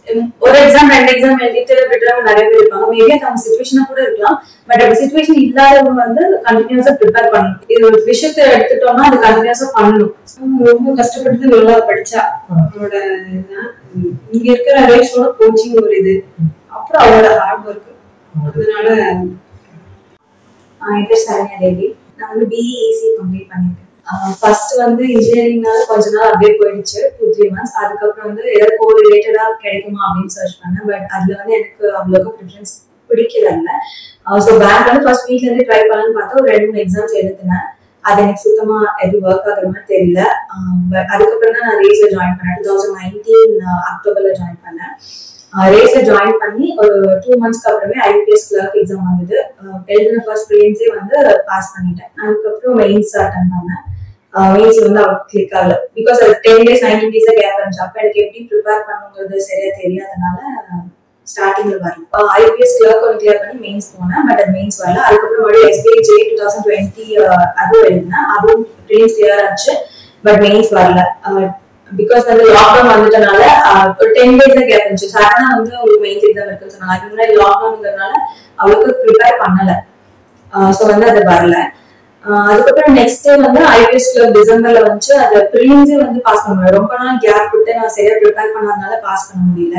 ஒரு எக்ஸாம் ரெண்டு எக்ஸாம் எழுதிட்டு விடுறவங்க நிறைய பேர் இருப்பாங்க மேபி அது அவங்க சுச்சுவேஷனா கூட இருக்கலாம் பட் அந்த சுச்சுவேஷன் இல்லாதவங்க வந்து கண்டினியூஸா ப்ரிப்பேர் பண்ணணும் இது ஒரு விஷயத்த எடுத்துட்டோம்னா அது கண்டினியூஸா பண்ணணும் அவங்க ரொம்ப கஷ்டப்பட்டு நல்லா படிச்சா அவளோட இதுதான் உம் இங்க இருக்கிற ரேஷோட கோச்சிங் ஒரு இது அப்புறம் அவளோட ஹார்ட் ஒர்க் அதனால ஆஹ் என் பேர் சரண்யா தேவி நான் வந்து பிஇசி கம்ப்ளீட் பண்ணியிருக்கேன் ஃபர்ஸ்ட் வந்து இன்ஜினியரிங்னால கொஞ்ச நாள் அப்படியே போயிடுச்சு டூ த்ரீ மந்த்ஸ் அதுக்கப்புறம் வந்து ஏதாவது கோ ரிலேட்டடா கிடைக்குமா அப்படின்னு சர்ச் பண்ணேன் பட் அதுல வந்து எனக்கு அவ்வளோக்கு ப்ரிஃபரன்ஸ் பிடிக்கல இல்லை ஸோ பேங்க் வந்து ஃபர்ஸ்ட் வீட்ல இருந்து ட்ரை பண்ணலாம்னு பார்த்தா ஒரு ரெண்டு மூணு எக்ஸாம்ஸ் எழுதினேன் அது எனக்கு சுத்தமா எதுவும் ஒர்க் ஆகுற மாதிரி தெரியல பட் அதுக்கப்புறம் தான் நான் ரேஸ்ல ஜாயின் பண்ணேன் டூ தௌசண்ட் நைன்டீன் அக்டோபர்ல ஜாயின் பண்ணேன் ரேஸ்ல ஜாயின் பண்ணி ஒரு டூ மந்த்ஸ்க்கு அப்புறமே ஐபிஎஸ் கிளர்க் எக்ஸாம் வந்தது அஹ் எழுதின ஃபர்ஸ்ட் ப்ரிலிம்ஸே வந்து பாஸ் பண்ணிட்டேன் அதுக்கப்புறம் மெயின்ஸ் அட்டன் பண்ணேன் மெயின்ஸ் வந்து அவருக்கு கிளிக் ஆகல பிகாஸ் அது ten days nineteen days gap இருந்துச்சு அப்ப எனக்கு எப்படி ப்ரிப்பேர் பண்ணுங்கிறது சரியா தெரியாதனால ஸ்டார்டிங்ல வரல ஐபிஎஸ் கிளர்க் ஒன்று கிளியர் பண்ணி மெயின்ஸ் போனேன் பட் அது மெயின்ஸ் வரல அதுக்கப்புறம் மறுபடியும் SBI J two thousand twenty அதுவும் எழுதினேன் அதுவும் ப்ரிலிம்ஸ் கிளியர் ஆச்சு பட் மெயின்ஸ் வரல பிகாஸ் வந்து லாக்டவுன் வந்துட்டனால ஆஹ் ஒரு டென் டேஸ் தான் கேப் இருந்துச்சு சடனா வந்து உங்களுக்கு மெயின்ஸ் எக்ஸாம் இருக்குன்னு சொன்னாங்க அதுக்கு முன்னாடி லாக்டவுன்ங்கிறதுனால அவளுக்கு ப்ரிப்பேர் பண்ணல ஸோ வந்து அது வரல ஆஹ் அதுக்கப்புறம் நெக்ஸ்ட் வந்து ஐபிஎஸ் கிளப் டிசம்பர்ல வந்துச்சு அது ப்ரிலிம்ஸே வந்து பாஸ் பண்ண முடியல ரொம்ப நாள் கேப் விட்டு நான் சரியா ப்ரிப்பேர் பண்ணாதனால பாஸ் பண்ண முடியல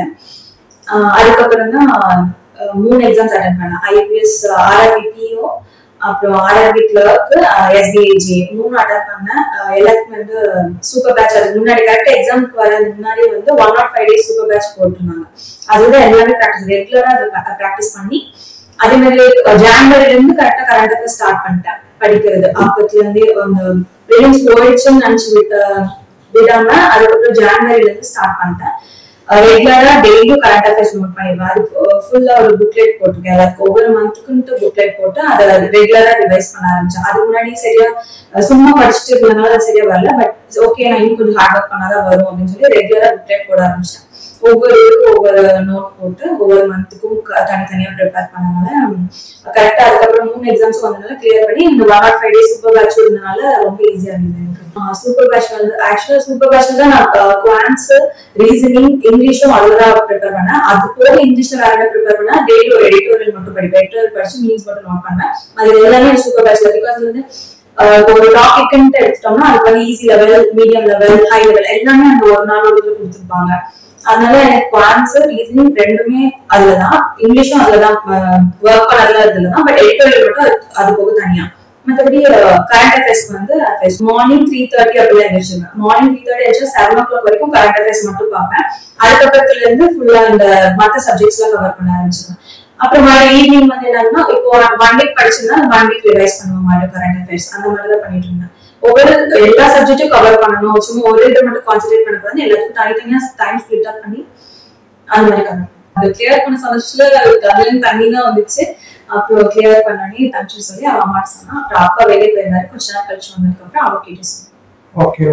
ஆஹ் அதுக்கப்புறம் தான் ஆஹ் மூணு எக்ஸாம்ஸ் அட்டன் பண்ணேன் ஐபிஎஸ் ஆர்ஆர்பி பிஓ அப்புறம் ஆர்ஆர்பி கிளர்க் எஸ்பிஐஜி மூணு அட்டன் பண்ணேன் ஆஹ் எல்லாத்துக்கும் வந்து சூப்பர் பேட்ச் அதுக்கு முன்னாடி கரெக்டா எக்ஸாமுக்கு வர முன்னாடி வந்து one naught five days super batch போட்டிருந்தாங்க அதுதான் எல்லாமே ப்ராக்டிஸ் ரெகுலரா அதை ப்ராக்டிஸ் பண்ணி அதே மாதிரி ஜான்வரில இருந்து கரெக்டா கரண்ட் அஃபேர்ஸ் ஸ்டார்ட் பண்ணிட்டேன் படிக்கிறது அப்பத்துல இருந்தே அந்த ப்ரிலிம்ஸ் போயிடுச்சுன்னு நினைச்சு விட்ட விடாம அதுக்கப்புறம் ஜான்வரில இருந்து ஸ்டார்ட் பண்ணிட்டேன் ரெகுலரா டெய்லியும் கரண்ட் அஃபேர்ஸ் நோட் பண்ணிடுவேன் அது ஃபுல்லா ஒரு புக்லெட் போட்டிருக்கேன் எல்லாத்துக்கும் ஒவ்வொரு மந்த்துக்குன்ட்டு புக்லெட் போட்டு அதை ரெகுலரா ரிவைஸ் பண்ண ஆரம்பிச்சேன் அது முன்னாடி சரியா அஹ் சும்மா படிச்சுட்டு இருந்ததுனால அது சரியா வரல பட் ஓகே நான் இன்னும் கொஞ்சம் ஹார்ட் ஒர்க் பண்ணாதான் வரும் அப்படின்னு சொல்லி ரெகுலரா புக்லெட் போட ஆரம்பிச்சேன் ஒவ்வொரு இதுக்கும் ஒவ்வொரு நோட் போட்டு ஒவ்வொரு மந்த்துக்கும் தனித்தனியா ப்ரிப்பேர் பண்ணனால கரெக்டா அதுக்கப்புறம் மூணு எக்ஸாம்ஸ் வந்தனால கிளியர் பண்ணி இந்த one or five days super batch இருந்தனால ரொம்ப ஈஸியா இருந்தது எனக்கு சூப்பர் பேட்ச் வந்து ஆக்சுவலா சூப்பர் பேட்ச்ல தான் நான் குவான்ஸ் ரீசனிங் இங்கிலீஷும் அதுதான் ப்ரிப்பேர் பண்ணேன் அது போக இங்கிலீஷ்ல வேற என்ன ப்ரிப்பேர் பண்ணா டெய்லி ஒரு எடிட்டோரியல் மட்டும் படிப்பேன் எடிட்டோரியல் படிச்சு மீனிங்ஸ் மட்டும் நோட் பண்ணேன் அது எல்லாமே சூப்பர் பேட்ச்ல பிகாஸ் வந்து ஆஹ் ஒரு டாபிக்ன்ட்டு எடுத்துட்டோம்னா அதுக்கு வந்து easy level medium level high level எல்லாமே அந்த ஒரு நாள் ஒரு இதுல கொடுத்துருப்பாங்க அதனால எனக்கு குவான்ஸ் ரீசனிங் ரெண்டுமே அதுலதான் இங்கிலீஷும் அதுலதான் ஒர்க் பண்ணதுல இதுலதான் பட் எடிட்டோரியல் மட்டும் அது- அது போக தனியா மற்றபடி கரண்ட் அஃபேர்ஸ் வந்து மார்னிங் த்ரீ தேர்ட்டி அப்படிலாம் எழுந்திரிச்சிருவேன் மார்னிங் த்ரீ தேர்ட்டி எழுந்து செவன் ஓ கிளாக் வரைக்கும் கரண்ட் அஃபேர்ஸ் மட்டும் பார்ப்பேன் அதுக்கப்புறத்துல இருந்து ஃபுல்லா இந்த மற்ற சப்ஜெக்ட்ஸ் எல்லாம் கவர் பண்ண ஆரம்பிச்சிருவேன் அப்புறம் மறுபடியும் ஈவினிங் வந்து என்னன்னா இப்போ ஒன் வீக் படிச்சிருந்தா ஒன் வீக் ரிவைஸ் பண்ணுவோம் மாதிரி கரண்ட் அஃபேர்ஸ் அந்த மாதிரி தான் பண்ணிட்டு இருந்தேன் ஒவ்வொரு எல்லா சப்ஜெக்ட்டும் கவர் பண்ணணும் சும்மா ஒரு இதை மட்டும் கான்சென்ட்ரேட் பண்ணக்கூடாது எல்லாத்துக்கும் தனித்தனியா டைம் ஸ்பிளிட் அப் பண்ணி அந்த மாதிரி கவர் அது கிளியர் பண்ண சமயத்துல அதுல தண்ணி தான் வந்துச்சு அப்புறம் கிளியர் பண்ணி தனிச்சு சொல்லி அவன் அம்மாட்ட சொன்னா அப்புறம் அப்பா வெளியே போயிருந்தாரு கொஞ்ச நேரம் கழிச்சு வந்ததுக்கு அப்புறம் அவ கிட்ட சொன்னா ஓகே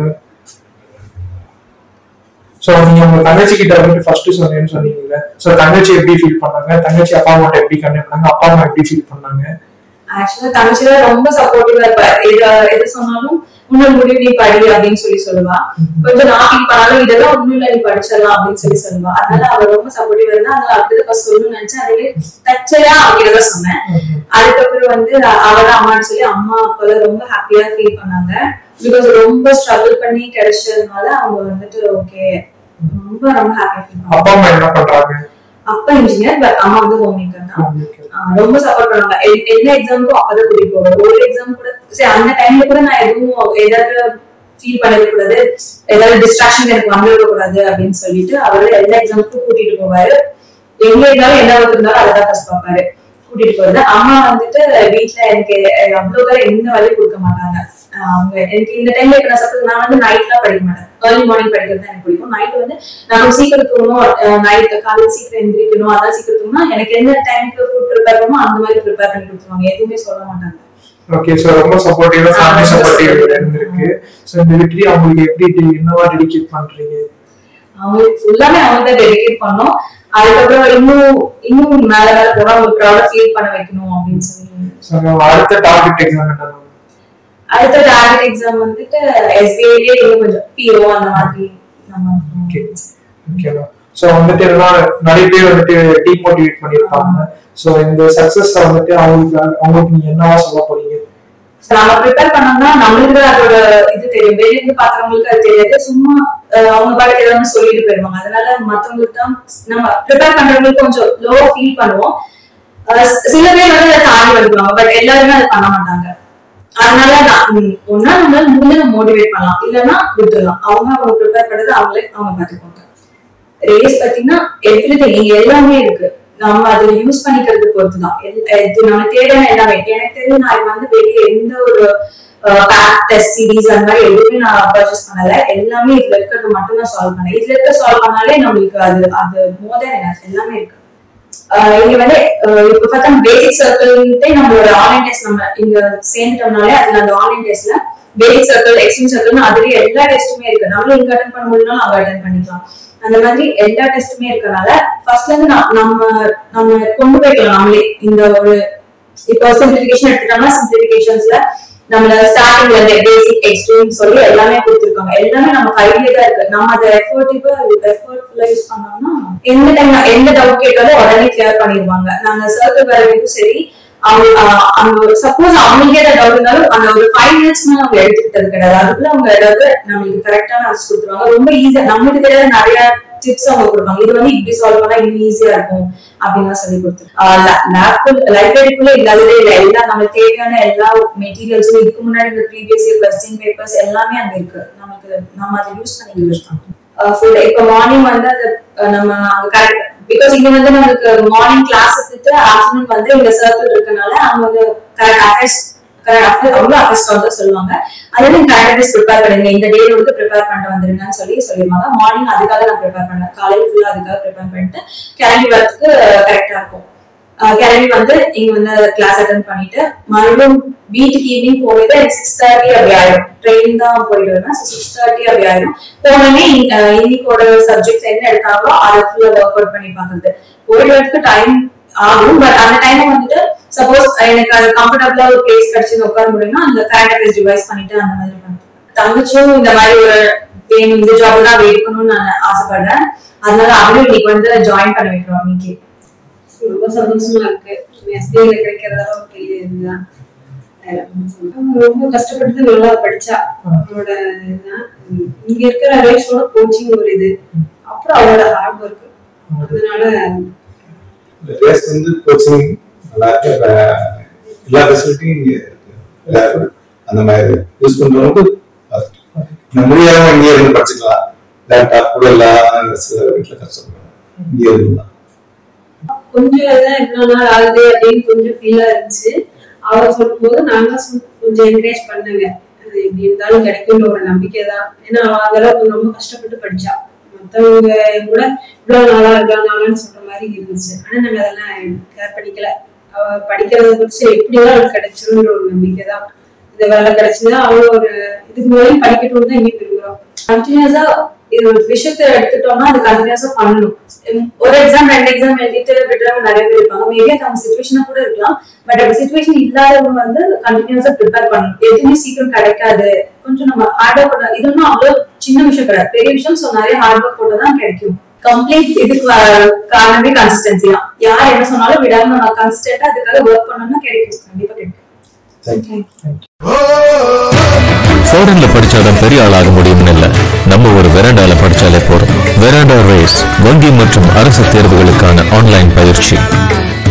சோ நீங்க உங்க தங்கச்சி கிட்ட வந்து ஃபர்ஸ்ட் சொன்னேன்னு சொன்னீங்கல்ல சோ தங்கச்சி எப்படி ஃபீல் பண்ணாங்க தங்கச்சி அப்பா அம்மா எப்படி கன்வே பண்ணாங்க அப்பா அம்மா எப்படி ஃபீல் பண்ணாங்க ஆக்சுவலா தங்கச்சி தான் ரொம்ப சப்போர்ட்டிவா இருப்பா எது எது சொன்னாலும் உன்னோட முடிவு நீ படி அப்படின்னு சொல்லி சொல்லுவா கொஞ்சம் நான் ஃபீல் பண்ணாலும் இதெல்லாம் ஒண்ணும் இல்ல நீ படிச்சிடலாம் அப்படின்னு சொல்லி சொல்லுவா அதனால அவ ரொம்ப சப்போர்ட்டிவா இருந்தா அதனால அப்படிதான் ஃபர்ஸ்ட் சொல்லணும்னு நினைச்சேன் அதுவே தச்சையா அவங்கிட்ட தான் சொன்னேன் அதுக்கப்புறம் வந்து அவதான் அம்மான்னு சொல்லி அம்மா அப்பெல்லாம் ரொம்ப ஹாப்பியா ஃபீல் பண்ணாங்க பிகாஸ் ரொம்ப ஸ்ட்ரகிள் பண்ணி கிடைச்சதுனால அவங்க வந்துட்டு ஓகே ரொம்ப ரொம்ப ஹாப்பியா ஃபீல் பண்ணாங்க அப்பா அம்மா என்ன பண்றாங்க அப்பா இன்ஜினியர் பட் அம்மா வந்து ஹோம் மேக்கர் தான் உங்களுக்கு ஆஹ் ரொம்ப சப்போர்ட் பண்ணுவாங்க எ- எல்லா எக்ஸாமுக்கும் அப்பதான் கூட்டிட்டு போவாங்க ஒரு எக்ஸாம் கூட சரி அந்த டைம்ல கூட நான் எதுவும் ஏதாவது ஃபீல் பண்ணிட கூடாது ஏதாவது டிஸ்ட்ராக்ஷன் எனக்கு வந்துவிட கூடாது அப்படின்னு சொல்லிட்டு அவரு எல்லா எக்ஸாமுக்கும் கூட்டிட்டு போவாரு எங்க இருந்தாலும் என்ன ஒர்க் இருந்தாலும் அதை தான் ஃபர்ஸ்ட் பார்ப்பாரு கூட்டிட்டு போறது அம்மா வந்துட்டு வீட்ல எனக்கு அவ்வளவு பேர் எந்த வேலையும் கொடுக்க மாட்டாங்க ஆஹ் அவங்க எனக்கு இந்த டைம்ல இப்ப நான் சப்போஸ் நான் வந்து நைட்லாம் படிக்க மாட்டேன் ஏர்லி மார்னிங் படிக்கிறது தான் எனக்கு பிடிக்கும் நைட் வந்து நான் சீக்கிரம் தூங்கணும் நைட் காலையில் சீக்கிரம் எந்திரிக்கணும் அதான் சீக்கிரம் தூங்கணும் எனக்கு எந்த டைம்க்கு ஃபுட் ப்ரிப்பேர் பண்ணணுமோ அந்த மாதிரி ப்ரிப்பேர் பண்ணி கொடுத்துருவாங்க எதுவுமே சொல்ல மாட்டாங்க ஓகே சோ ரொம்ப சப்போர்ட்டிவா ஃபேமிலி சப்போர்ட்டிவ் இருந்திருக்கு சோ இந்த வெற்றி அவங்களுக்கு எப்படி என்னவா டெடிகேட் பண்றீங்க அவங்களுக்கு ஃபுல்லாமே அவங்க தான் டெடிகேட் பண்ணோம் அதுக்கப்புறம் இன்னும் இன்னும் மேல மேல போனா அவங்க ப்ராடக்ட் ஃபீல் பண்ண வைக்கணும் அப்படின்னு சொல்லி சோ அடுத்த டார்கெட் எக்ஸாம் என்ன அடுத்த டார்கெட் எக்ஸாம் வந்துட்டு எஸ்பிஐலயே இன்னும் கொஞ்சம் பிஓ அந்த மாதிரி நம்ம ஓகே ஓகேவா ஸோ வந்துட்டு எல்லாம் நிறைய பேர் வந்துட்டு டிமோட்டிவேட் பண்ணியிருப்பாங்க ஸோ இந்த சக்சஸ் வந்துட்டு அவங்களுக்கு அவங்களுக்கு நீங்க என்னவா சொல்ல போறீங்க So, நம்ம ப்ரிப்பேர் பண்ணோம்னா நம்மளுக்கு அதோட இது தெரியும் வெளிய இருந்து பாக்குறவங்களுக்கு அது தெரியாது சும்மா அஹ், அவங்க பாட்டுக்கு ஏதாவது சொல்லிட்டு போயிருவாங்க அதனால மத்தவங்களுக்கு தான் நம்ம ப்ரிப்பேர் பண்றவங்களுக்கு கொஞ்சம் லோ ஃபீல் பண்ணுவோம் அஹ், சில பேர் வந்து அதை தாண்டி வந்துருவாங்க பட் எல்லாருமே அதை பண்ண மாட்டாங்க அதனால நான் ம், ஒண்ணா நம்மளால முடிஞ்ச மோட்டிவேட் பண்ணலாம் இல்லைன்னா விட்டுடலாம் அவங்க அவங்க ப்ரிப்பேர் பண்றது அவங்களே அவங்க பார்த்துக்குவாங்க ரேஸ் பாத்தீங்கன்னா எவ்ரிதிங் இங்க எல்லாமே இருக்கு நம்ம அதை யூஸ் பண்ணிக்கிறது பொறுத்து தான் எல்- இது நம்ம தேவையான எல்லாமே எனக்கு தெரிஞ்சு நான் இது வந்து வெளியே எந்த ஒரு டெஸ்ட் சீரீஸ் அந்த மாதிரி எதுவுமே நான் பர்ச்சேஸ் பண்ணல எல்லாமே இதுல இருக்கிறது மட்டும் தான் சால்வ் பண்ணேன் இதுல இருக்க சால்வ் பண்ணாலே நம்மளுக்கு அது அது மோர் தென் எல்லாமே இருக்கு ஆஹ் இங்க வந்து ஆஹ் இப்ப பார்த்தா பேசிக் சர்க்கிள்ட்டே நம்மளோட ஆன்லைன் டெஸ்ட் நம்ம இங்க சேர்ந்துட்டோம்னாலே அதுல அந்த ஆன்லைன் டெஸ்ட்ல பேசிக் சர்க்கிள் எக்ஸ்ட்ரீம் சர்க்கிள் அதுலயே எல்லா டெஸ்ட்டுமே இருக்கு நம்மளும் இங்க அட்டன் பண்ண முடியும்னாலும் அங்க அட்டன் பண்ணிக்கலாம் அந்த மாதிரி எல்லா டெஸ்ட்டுமே இருக்கனால ஃபர்ஸ்ட்ல இருந்து நா- நம்ம நம்ம கொண்டு போய்க்கலாம் நம்மளே இந்த ஒரு இப்போ சிம்பிளிஃபிகேஷன் எடுத்துட்டோம்னா சிம்பிளிஃபிகேஷன்ஸ்ல நம்மள ஸ்டார்டிங்ல இருந்து பேசிக் எக்ஸ்ட்ரீம் சொல்லி எல்லாமே கொடுத்துருக்காங்க எல்லாமே நம்ம கையிலே தான் இருக்கு நம்ம அதை எஃபோர்ட்டிவா எஃபோர்ட்ஃபுல்லா யூஸ் பண்ணோம்னா எந்த டைம் எந்த டவுட் கேட்டாலும் உடனே கிளியர் பண்ணிடுவாங்க நாங்க சர்க்கிள் வர வரைக்கும் சரி அவங்க ஆஹ் அவங்க சப்போஸ் அவங்களுக்கே ஏதாவது டவுட் இருந்தாலும் அந்த ஒரு ஃபைவ் மினிட்ஸ் மேல அவங்க எடுத்துக்கிட்டது கிடையாது அதுக்குள்ள அவங்க ஏதாவது நம்மளுக்கு கரெக்டான ஆன்சர் கொடுத்துருவாங்க ரொம்ப ஈஸியா நம்மளுக்கு தெரியாத நிறைய டிப்ஸ் அவங்க கொடுப்பாங்க இது வந்து இப்படி சால்வ் பண்ணா இன்னும் ஈஸியா இருக்கும் அப்படின்னு சொல்லி கொடுத்துருக்காங்க லைப்ரரிக்குள்ள இல்லாததே இல்லை எல்லாம் நம்மளுக்கு தேவையான எல்லா மெட்டீரியல்ஸும் இதுக்கு முன்னாடி இந்த ப்ரீவியஸ் இயர் கொஸ்டின் பேப்பர்ஸ் எல்லாமே அங்க இருக்கு நமக்கு நம்ம அதை யூஸ் பண்ணி யூஸ் பண்ணலாம் ஃபுல் இப்போ மார்னிங் வந்து அது அஹ், நம்ம அங்க கரெக்ட் பிகாஸ் இங்க வந்து நமக்கு மார்னிங் கிளாஸ் எடுத்துட்டு ஆஃப்டர்நூன் வந்து இங்க சர்க்கிள் இருக்கனால அவங்க வந்து கரெக்ட் அஃபேர்ஸ் அவங்க அஃபேர்ஸ் வந்து சொல்லுவாங்க அதே நீங்க கரெக்டாக ப்ரிப்பேர் பண்ணுங்க இந்த டே வந்து ப்ரிப்பேர் பண்ணிட்டு வந்துருங்கன்னு சொல்லி சொல்லிடுவாங்க மார்னிங் அதுக்காக நான் ப்ரிப்பேர் பண்ணேன் காலையில் ஃபுல்லா அதுக்காக ப்ரிப்பேர் பண்ணிட்டு கிளம்பி வரதுக்கு கரெக்டா இருக்கும் அஹ் கிளம்பி வந்து இங்க வந்து கிளாஸ் அட்டன் பண்ணிட்டு மறுபடியும் வீட்டுக்கு ஈவினிங் போகிறது எனக்கு சிக்ஸ் தேர்ட்டி அப்படி ஆயிடும் ட்ரெயின் தான் போயிட்டு வருவேன் சிக்ஸ் தேர்ட்டி அப்படி ஆயிடும் போனோடனே அஹ் இன்னைக்கோட சப்ஜெக்ட்ஸ் என்ன எடுத்தாங்களோ அதை ஃபுல்லா ஒர்க் அவுட் பண்ணி பாக்குறது போயிட்டு வரதுக்கு டைம் ஆகும் பட் அந்த டைம் வந்துட்டு சப்போஸ் எனக்கு அது கம்ஃபர்டபுளா ஒரு பிளேஸ் கிடைச்சு உட்கார முடியும்னா அந்த கரண்ட் அஃபேர்ஸ் ரிவைஸ் பண்ணிட்டு அந்த மாதிரி பண்ணுவேன் தங்கச்சியும் இந்த மாதிரி ஒரு வேணும் இந்த ஜாப் தான் இருக்கணும்னு நான் ஆசைப்படுறேன் அதனால அவளும் இன்னைக்கு வந்து ஜாயின் பண்ண வைக்கிறோம் இன்னைக்கு ரொம்ப சந்தோஷமா இருக்கு எஸ்பிஐல கிடைக்கிறதெல்லாம் ஒரு பெரிய இதுதான் வேற ஒண்ணும் சொல்ல முடியாது. அவங்க ரொம்ப கஷ்டப்பட்டு நல்லா படிச்சா அவளோட இதுதான் உம் இங்க இருக்கிற ரேஷோட கோச்சிங் ஒரு இது அப்புறம் அவளோட ஹார்ட் ஒர்க் அதனால ரேஸ் வந்து கோச்சிங் நல்லா இருக்கு அஹ் எல்லா ஃபெசிலிட்டியும் இங்க இருக்கு எல்லாருக்கும் அந்த மாதிரி யூஸ் பண்றவங்க first. இந்த முடியாம இங்கே இருந்து படிச்சுக்கலாம் லேப்டாப் கூட எல்லாம் சில வீட்டுல கஷ்டப்படுறாங்க இங்கே இருக்கலாம் கொஞ்சம் இதான் இவ்வளவு நாள் ஆகுது அப்படின்னு கொஞ்சம் ஃபீலா இருந்துச்சு அவர் சொல்லும்போது நான் தான் சொ- கொஞ்சம் என்கரேஜ் பண்ணுவேன் அது எப்படி இருந்தாலும் கிடைக்கும்ன்ற ஒரு நம்பிக்கை தான் ஏன்னா அவ அதெல்லாம் கொஞ்சம் ரொம்ப கஷ்டப்பட்டு படிச்சா மத்தவங்க கூட இவ்வளவு நாளா இவ்வளவு நாளான்னு சொல்ற மாதிரி இருந்துச்சு ஆனா நாங்க அதெல்லாம் கேர் பண்ணிக்கல அவ படிக்கிறத குறிச்சு எப்படிதான் அவளுக்கு கிடைச்சிரும்ன்ற ஒரு நம்பிக்கை தான் இந்த வேலை கிடைச்சதா அவளோ ஒரு இதுக்கு மேலே படிக்கட்டும் தான் இங்கே விரும்புறோம் கண்டினியூஸா இது ஒரு விஷயத்தை எடுத்துட்டோம்னா அது கண்டினியூஸா பண்ணணும் உம் ஒரு எக்ஸாம் ரெண்டு எக்ஸாம் எழுதிட்டு விடுறவங்க நிறைய பேர் இருப்பாங்க மேபி அது அவங்க சுச்சுவேஷனா கூட இருக்கலாம் பட் அப்படி சுச்சுவேஷன் இல்லாதவங்க வந்து கண்டினியூஸா ப்ரிப்பேர் பண்ணணும் எதுவுமே சீக்கிரம் கிடைக்காது கொஞ்சம் நம்ம ஹார்ட் ஒர்க் பண்ண இது ஒன்றும் அவ்வளோ சின்ன விஷயம் கிடையாது பெரிய விஷயம் ஸோ நிறைய ஹார்ட் ஒர்க் போட்டு தான் கிடைக்கும் கம்ப்ளீட் இதுக்கு வ- காரணமே கன்சிஸ்டன்சி தான் யார் என்ன சொன்னாலும் விடாம நம்ம கன்சிஸ்டன்டா அதுக்காக ஒர்க் பண்ணோம்னா கிடைக்கும் கண்டிப்பா கிடைக்கும் தேங்க்யூ ஃபாரின்ல படிச்சாதான் பெரிய ஆளாக முடியும்னு இல்ல நம்ம ஒரு வெராண்டால படிச்சாலே போதும் வெராண்டா ரேஸ் வங்கி மற்றும் அரசு தேர்வுகளுக்கான ஆன்லைன் பயிற்சி